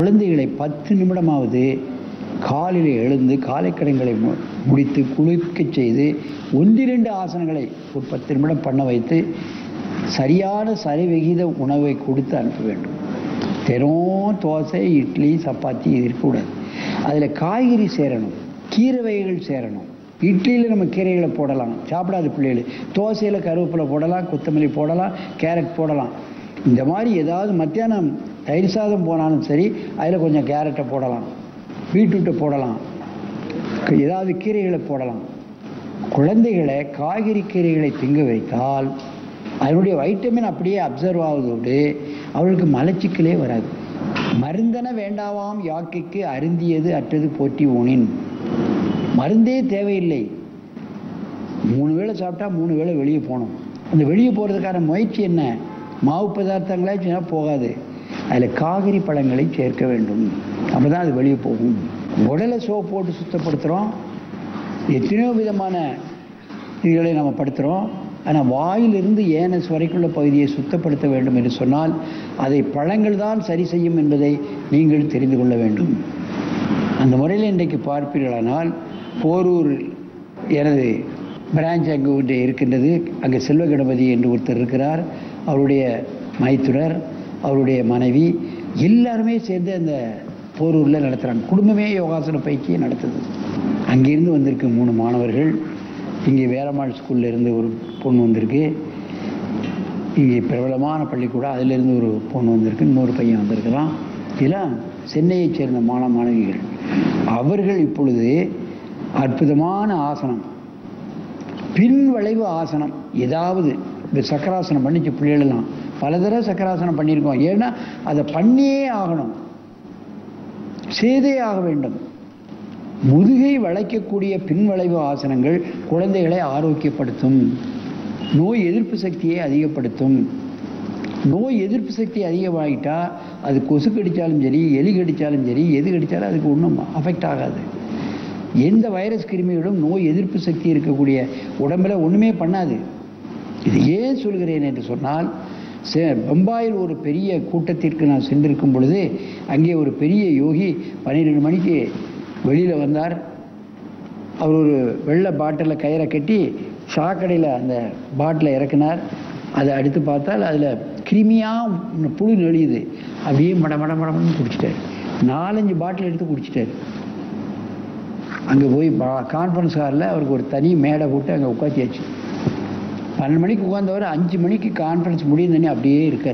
குழந்தைகளை பத்து நிமிடமாவது காலையில் எழுந்து காலை கடன்களை மு- முடித்து குளிக்கச் செய்து ஒன்றிரண்டு ஆசனங்களை ஒரு பத்து நிமிடம் பண்ண வைத்து சரியான சரிவிகித உணவை கொடுத்து அனுப்ப வேண்டும் தினம் தோசை இட்லி சப்பாத்தி இது இருக்கக்கூடாது அதில் காய்கறி சேரணும் கீரை வகைகள் சேரணும் இட்லியில் நம்ம கீரைகளை போடலாம் சாப்பிடாத பிள்ளைகள் தோசையில் கருவேப்பிலை போடலாம் கொத்தமல்லி போடலாம் கேரட் போடலாம் இந்த மாதிரி ஏதாவது மத்தியானம் தயிர் சாதம் போனாலும் சரி அதில் கொஞ்சம் கேரட்டை போடலாம் பீட்ரூட்டை போடலாம் ஏதாவது கீரைகளை போடலாம் குழந்தைகளை காய்கறி கீரைகளை திங்க வைத்தால் அதனுடைய வைட்டமின் அப்படியே அப்சர்வ் ஆவதோடு அவர்களுக்கு மலச்சிக்கலே வராது மருந்தன வேண்டாவாம் யாக்கைக்கு அருந்தியது அற்றது போற்றி ஊனின் மருந்தே தேவையில்லை மூணு வேளை சாப்பிட்டா மூணு வேளை வெளியே போகணும் அந்த வெளியே போகிறதுக்கான முயற்சி என்ன மாவு பதார்த்தங்களே சொன்னா போகாது அதில் காய்கறி பழங்களை சேர்க்க வேண்டும் அப்போ தான் அது வெளியே போகும் உடலை சோப் போட்டு சுத்தப்படுத்துகிறோம் எத்தனையோ விதமான இதுகளை நம்ம படுத்துகிறோம் ஆனால் வாயிலிருந்து ஏனஸ் வரைக்குள்ள பகுதியை சுத்தப்படுத்த வேண்டும் என்று சொன்னால் அதை பழங்கள் தான் சரி செய்யும் என்பதை நீங்கள் தெரிந்து கொள்ள வேண்டும் அந்த முறையில் இன்றைக்கு பார்ப்பீர்களானால் போரூர் எனது பிரான்ச் அங்கு ஒன்று இருக்கின்றது அங்கே செல்வ கணபதி என்று ஒருத்தர் இருக்கிறார் அவருடைய மைத்துனர் அவருடைய மனைவி எல்லாருமே சேர்ந்து அந்த போரூரில் நடத்துகிறாங்க குடும்பமே யோகாசன பயிற்சியை நடத்துது அங்கிருந்து வந்திருக்கு மூணு மாணவர்கள் இங்கே வேலம்மாள் ஸ்கூல்ல இருந்து ஒரு பொண்ணு வந்திருக்கு இங்கே பிரபலமான பள்ளிக்கூடம் அதிலிருந்து ஒரு பொண்ணு வந்திருக்கு இன்னொரு பையன் வந்திருக்கிறான் இதெல்லாம் சென்னையைச் சேர்ந்த மாணவ மாணவிகள் அவர்கள் இப்பொழுது அற்புதமான ஆசனம் பின்வளைவு ஆசனம் ஏதாவது இந்த சக்கராசனம் பண்ணிச்சு பிள்ளைகளெல்லாம் பல தடவை சக்கராசனம் பண்ணியிருக்கோம் ஏன்னா அதை பண்ணியே ஆகணும் செய்தே ஆக வேண்டும் முதுகை வளைக்கக்கூடிய பின்வளைவு ஆசனங்கள் குழந்தைகளை ஆரோக்கியப்படுத்தும் நோய் எதிர்ப்பு சக்தியை அதிகப்படுத்தும் நோய் எதிர்ப்பு சக்தி அதிகமாகிட்டா அது கொசு கடித்தாலும் சரி எலி கடித்தாலும் சரி எது கடித்தாலும் அதுக்கு ஒன்றும் அஃபெக்ட் ஆகாது எந்த வைரஸ் கிருமிகளும் நோய் எதிர்ப்பு சக்தி இருக்கக்கூடிய உடம்புல ஒன்றுமே பண்ணாது இது ஏன் சொல்கிறேன் என்று சொன்னால் சே- பம்பாயில் ஒரு பெரிய கூட்டத்திற்கு நான் சென்றிருக்கும் பொழுது அங்கே ஒரு பெரிய யோகி பன்னிரெண்டு மணிக்கு வெளியில் வந்தார் அவர் ஒரு வெள்ளை பாட்டிலில் கயிறை கட்டி சாக்கடையில் அந்த பாட்டிலை இறக்குனார் அதை அடுத்து பார்த்தால் அதில் கிருமியாக புழு நெளியுது அப்படியே மட மட மடம்னு குடிச்சிட்டார் நாலஞ்சு பாட்டில் எடுத்து குடிச்சிட்டார் அங்கே போய் கான்ஃபரன்ஸ் ஹாலில் அவருக்கு ஒரு தனி மேடை போட்டு அங்கே உட்காத்தியாச்சு பன்னெண்டு மணிக்கு உட்காந்தவர் அஞ்சு மணிக்கு கான்ஃபரன்ஸ் முடியும் தண்ணி அப்படியே இருக்கார்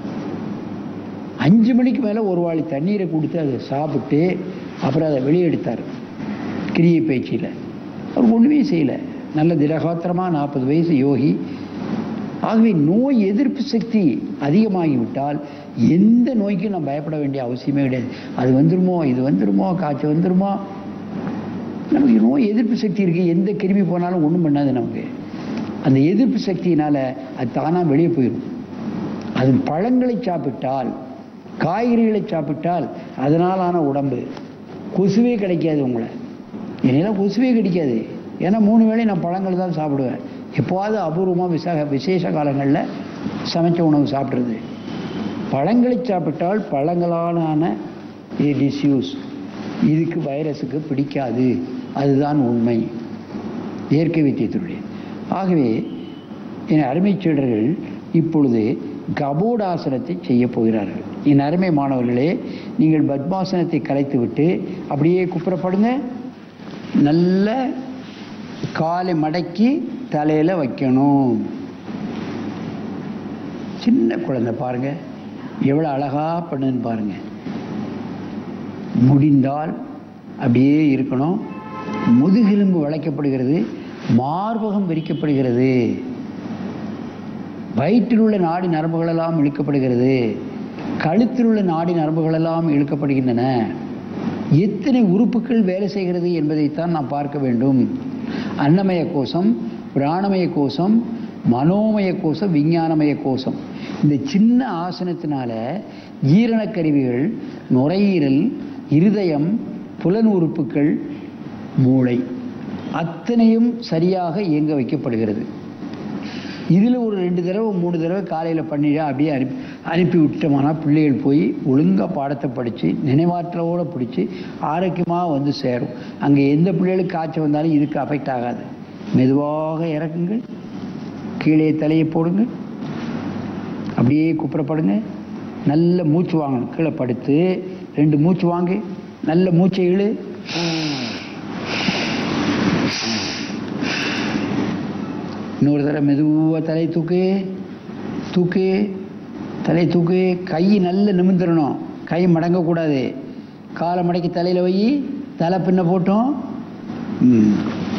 அஞ்சு மணிக்கு மேலே ஒரு வாளி தண்ணீரை கொடுத்து அதை சாப்பிட்டு அப்புறம் அதை வெளியே எடுத்தார் கிரியை பயிற்சியில் அவர் ஒன்றுமே செய்யலை நல்ல திடகாத்திரமாக நாற்பது வயசு யோகி ஆகவே நோய் எதிர்ப்பு சக்தி அதிகமாகிவிட்டால் எந்த நோய்க்கும் நம்ம பயப்பட வேண்டிய அவசியமே கிடையாது அது வந்துருமோ இது வந்துருமோ காய்ச்சல் வந்துருமோ நமக்கு நோய் எதிர்ப்பு சக்தி இருக்குது எந்த கிருமி போனாலும் ஒன்றும் பண்ணாது நமக்கு அந்த எதிர்ப்பு சக்தியினால் அது தானாக வெளியே போயிடும் அது பழங்களை சாப்பிட்டால் காய்கறிகளை சாப்பிட்டால் அதனாலான உடம்பு கொசுவே கிடைக்காது உங்களை என்னெல்லாம் கொசுவே கிடைக்காது ஏன்னா மூணு வேளை நான் பழங்கள் தான் சாப்பிடுவேன் எப்போவாவது அபூர்வமாக விசேஷ விசேஷ காலங்களில் சமைச்ச உணவு சாப்பிட்றது பழங்களை சாப்பிட்டால் பழங்களாலான டிஸ்யூஸ் இதுக்கு வைரஸுக்கு பிடிக்காது அதுதான் உண்மை இயற்கை வைத்தியத்தினுடைய ஆகவே என் அருமை சீடர்கள் இப்பொழுது கபோடாசனத்தை செய்ய போகிறார்கள் என் அருமை மாணவர்களே நீங்கள் பத்மாசனத்தை கலைத்துவிட்டு அப்படியே குப்புறப்படுங்க நல்ல காலை மடக்கி தலையில் வைக்கணும் சின்ன குழந்தை பாருங்க எவ்வளோ அழகா பண்ணுன்னு பாருங்க முடிந்தால் அப்படியே இருக்கணும் முதுகெலும்பு வளைக்கப்படுகிறது மார்பகம் விரிக்கப்படுகிறது வயிற்றில் உள்ள நாடி நரம்புகளெல்லாம் இழுக்கப்படுகிறது கழுத்தில் உள்ள நாடி நரம்புகளெல்லாம் இழுக்கப்படுகின்றன எத்தனை உறுப்புகள் வேலை செய்கிறது என்பதைத்தான் நாம் பார்க்க வேண்டும் அன்னமய கோஷம் பிராணமய கோஷம் மனோமய கோஷம் விஞ்ஞானமய கோஷம் இந்த சின்ன ஆசனத்தினால ஈரணக்கருவிகள் நுரையீரல் இருதயம் புலன் உறுப்புகள் மூளை அத்தனையும் சரியாக இயங்க வைக்கப்படுகிறது இதில் ஒரு ரெண்டு தடவை மூணு தடவை காலையில் பண்ணிட்டு அப்படியே அனுப்பி அனுப்பி விட்டோம்னா பிள்ளைகள் போய் ஒழுங்காக பாடத்தை படித்து நினைவாற்றலோடு பிடிச்சி ஆரோக்கியமாக வந்து சேரும் அங்கே எந்த பிள்ளைகளுக்கு காய்ச்சல் வந்தாலும் இதுக்கு அஃபெக்ட் ஆகாது மெதுவாக இறக்குங்கள் கீழே தலையை போடுங்க அப்படியே குப்புறப்படுங்க நல்ல மூச்சு வாங்கணும் கீழே படுத்து ரெண்டு மூச்சு வாங்கு நல்ல மூச்சை இழு இன்னொரு தடவை மெதுவாக தலை தூக்கு தூக்கு தலை தூக்கு கை நல்ல நிமிந்துடணும் கை மடங்கக்கூடாது காலை மடக்கி தலையில் வை தலை பின்ன போட்டோம் ம்.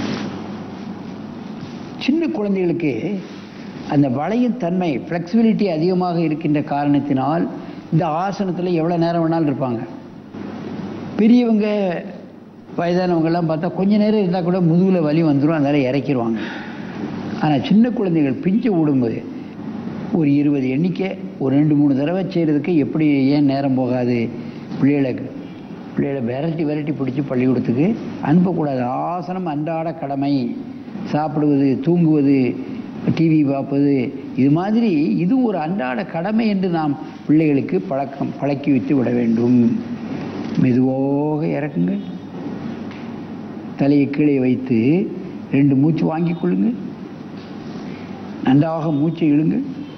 சின்ன குழந்தைகளுக்கு அந்த வளையும் தன்மை ஃப்ளெக்சிபிலிட்டி அதிகமாக இருக்கின்ற காரணத்தினால் இந்த ஆசனத்தில் எவ்வளோ நேரம் வேணாலும் இருப்பாங்க பெரியவங்க வயதானவங்கெல்லாம் பார்த்தா கொஞ்ச நேரம் இருந்தால் கூட முதுகில் வலி வந்துடும் அதனால் இறக்கிடுவாங்க ஆனால் சின்ன குழந்தைகள் பிஞ்சு விடும்போது ஒரு இருபது எண்ணிக்கை ஒரு ரெண்டு மூணு தடவை செய்கிறதுக்கு எப்படி ஏன் நேரம் போகாது பிள்ளைகளுக்கு பிள்ளைகளை விரட்டி விரட்டி பிடிச்சி பள்ளிக்கூடத்துக்கு அனுப்பக்கூடாது ஆசனம் அன்றாட கடமை சாப்பிடுவது தூங்குவது டிவி பார்ப்பது இது மாதிரி இது ஒரு அன்றாட கடமை என்று நாம் பிள்ளைகளுக்கு பழக்கம் பழக்கி வைத்து விட வேண்டும் மெதுவாக இறக்குங்க தலையை கீழே வைத்து ரெண்டு மூச்சு வாங்கிக் கொள்ளுங்கள் நன்றாக மூச்சை இழுங்க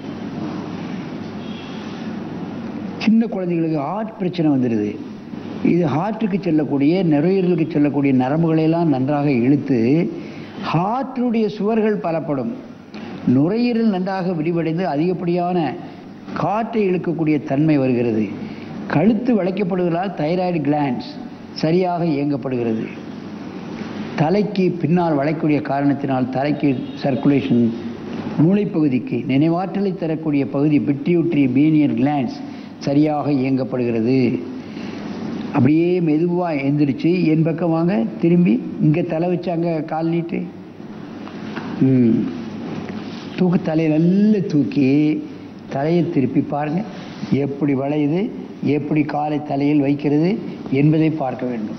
சின்ன குழந்தைகளுக்கு ஹார்ட் பிரச்சனை வந்துடுது இது ஹார்ட்டுக்கு செல்லக்கூடிய நுரையீரலுக்கு செல்லக்கூடிய நரம்புகளையெல்லாம் நன்றாக இழுத்து ஹார்ட்டினுடைய சுவர்கள் பலப்படும் நுரையீரல் நன்றாக விரிவடைந்து அதிகப்படியான காற்றை இழுக்கக்கூடிய தன்மை வருகிறது கழுத்து வளைக்கப்படுவதால் தைராய்டு கிளாண்ட்ஸ் சரியாக இயங்கப்படுகிறது தலைக்கு பின்னால் வளைக்கூடிய காரணத்தினால் தலைக்கு சர்க்குலேஷன் மூளைப்பகுதிக்கு நினைவாற்றலை தரக்கூடிய பகுதி பிட்யூட்ரி பீனியர் கிளாண்ட்ஸ் சரியாக இயங்கப்படுகிறது அப்படியே மெதுவாக எந்திரிச்சு என் பக்கம் வாங்க திரும்பி இங்கே தலை வச்சாங்க கால் நீட்டு ம் தூக்கு தலையை நல்லா தூக்கி தலையை திருப்பி பாருங்க எப்படி வளையுது எப்படி காலை தலையில் வைக்கிறது என்பதை பார்க்க வேண்டும்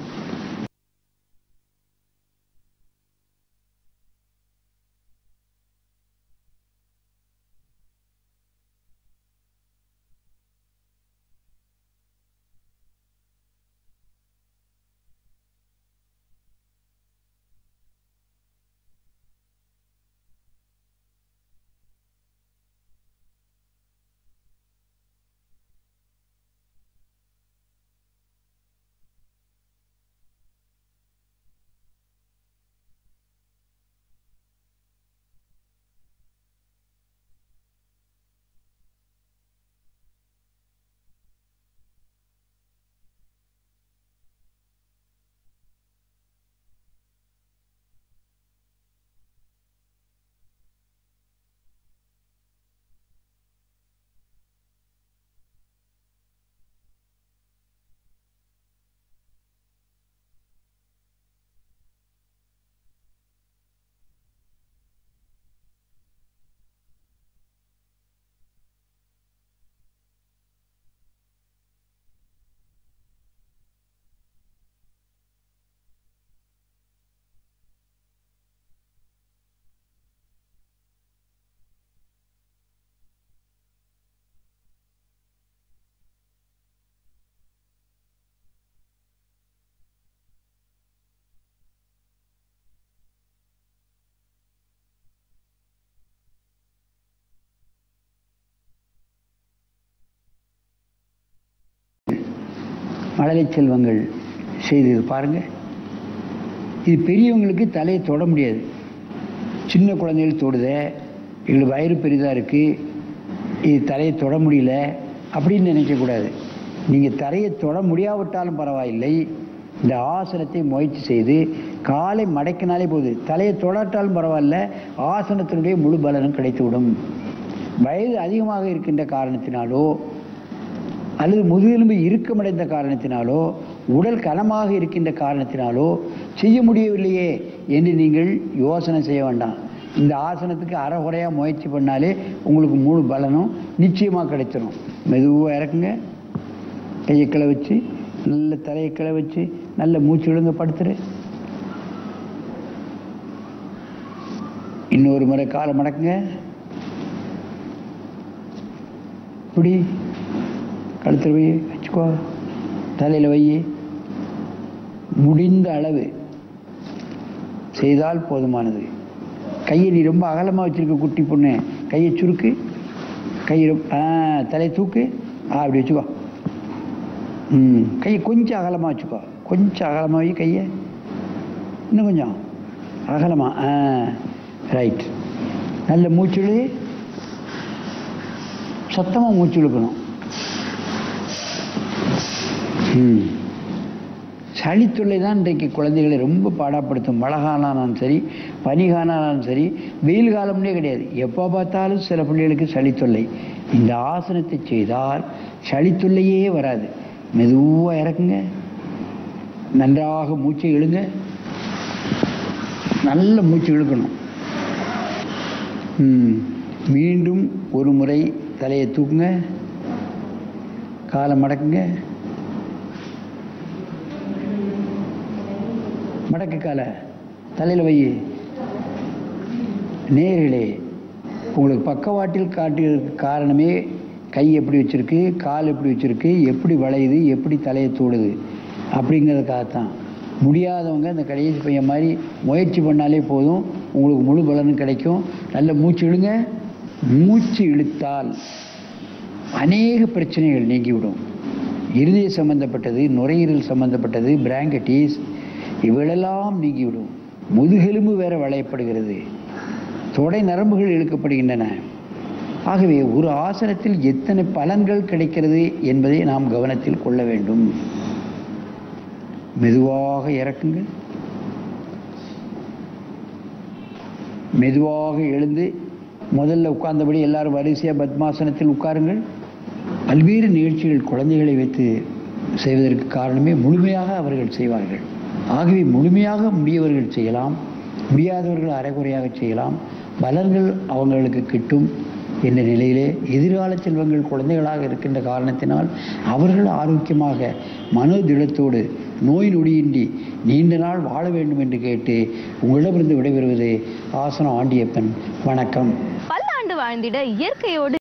மழலை செல்வங்கள் செய்தது பாருங்க இது பெரியவங்களுக்கு தலையை தொட முடியாது சின்ன குழந்தைகள் தொடுத எங்களுக்கு வயிறு பெரிதாக இருக்குது இது தலையை தொட முடியல அப்படின்னு நினைக்கக்கூடாது நீங்கள் தலையை தொட முடியாவிட்டாலும் பரவாயில்லை இந்த ஆசனத்தை முயற்சி செய்து காலை மடக்கினாலே போகுது தலையை தொடாட்டாலும் பரவாயில்ல ஆசனத்தினுடைய முழு பலனும் கிடைத்துவிடும் வயது அதிகமாக இருக்கின்ற காரணத்தினாலோ அல்லது முதுகெலும்பு இறுக்கமடைந்த காரணத்தினாலோ உடல் கனமாக இருக்கின்ற காரணத்தினாலோ செய்ய முடியவில்லையே என்று நீங்கள் யோசனை செய்ய வேண்டாம் இந்த ஆசனத்துக்கு அறகுறையாக முயற்சி பண்ணாலே உங்களுக்கு முழு பலனும் நிச்சயமாக கிடைச்சிடும் மெதுவாக இறக்குங்க கையை கிளை வச்சு நல்ல தலையை கிளை வச்சு நல்ல மூச்சு விழுங்க படுத்துரு இன்னொரு முறை காலை மடக்குங்க இப்படி கழுத்தில் வை வச்சுக்கோ தலையில் வை முடிந்த அளவு செய்தால் போதுமானது கையை நீ ரொம்ப அகலமாக வச்சிருக்க குட்டி பொண்ணு கையை சுருக்கு கையை ரொம்ப- ஆ தலையை தூக்கு ஆ அப்படி வச்சுக்கோ ம் கையை கொஞ்சம் அகலமாக வச்சுக்கோ கொஞ்சம் அகலமாக வை கையை இன்னும் கொஞ்சம் அகலமா ஆ ரைட் நல்ல மூச்சு இழு சத்தமாக மூச்சு இழுக்கணும் ம் சளித்தொல்லை தான் இன்றைக்கு குழந்தைகளை ரொம்ப பாடாப்படுத்தும் மழை காலானாலும் சரி பனி காலானாலும் சரி வெயில் காலம்னே கிடையாது எப்போ பார்த்தாலும் சில பிள்ளைகளுக்கு சளித்தொல்லை இந்த ஆசனத்தை செய்தால் சளித்தொல்லையே வராது மெதுவாக இறக்குங்க நன்றாக மூச்சை இழுங்க நல்ல மூச்சு இழுக்கணும் ம். மீண்டும் ஒரு முறை தலையை தூக்குங்க காலை மடக்குங்க மடக்கு காலை தலையில் வை நேர்களே உங்களுக்கு பக்கவாட்டில் காட்டுவதற்கு காரணமே கை எப்படி வச்சிருக்கு கால் எப்படி வச்சிருக்கு எப்படி வளையுது எப்படி தலையை தூடுது அப்படிங்கிறதுக்காகத்தான் முடியாதவங்க இந்த கடைசி பையன் மாதிரி முயற்சி பண்ணாலே போதும் உங்களுக்கு முழு பலனும் கிடைக்கும் நல்ல மூச்சு இழுங்க மூச்சு இழுத்தால் அநேக பிரச்சனைகள் நீங்கிவிடும் இருதய சம்பந்தப்பட்டது நுரையீரல் சம்பந்தப்பட்டது பிராங்கட்டிஸ் இவைகளெல்லாம் நீங்கிவிடும் முதுகெலும்பு வேற வளையப்படுகிறது தொடை நரம்புகள் இழுக்கப்படுகின்றன ஆகவே ஒரு ஆசனத்தில் எத்தனை பலன்கள் கிடைக்கிறது என்பதை நாம் கவனத்தில் கொள்ள வேண்டும் மெதுவாக இறக்குங்கள் மெதுவாக எழுந்து முதல்ல உட்கார்ந்தபடி எல்லாரும் வரிசையாக பத்மாசனத்தில் உட்காருங்கள் பல்வேறு நிகழ்ச்சிகள் குழந்தைகளை வைத்து செய்வதற்கு காரணமே முழுமையாக அவர்கள் செய்வார்கள் ஆகவே முழுமையாக முடியவர்கள் செய்யலாம் முடியாதவர்கள் அரைகுறையாக செய்யலாம் பலன்கள் அவங்களுக்கு கிட்டும் என்ற நிலையிலே எதிர்கால செல்வங்கள் குழந்தைகளாக இருக்கின்ற காரணத்தினால் அவர்கள் ஆரோக்கியமாக மனோதிடத்தோடு நோய் நொடியின்றி நீண்ட நாள் வாழ வேண்டும் என்று கேட்டு உங்களிடமிருந்து விடைபெறுவது ஆசனம் ஆண்டியப்பன் வணக்கம் பல்லாண்டு வாழ்ந்திட இயற்கையோடு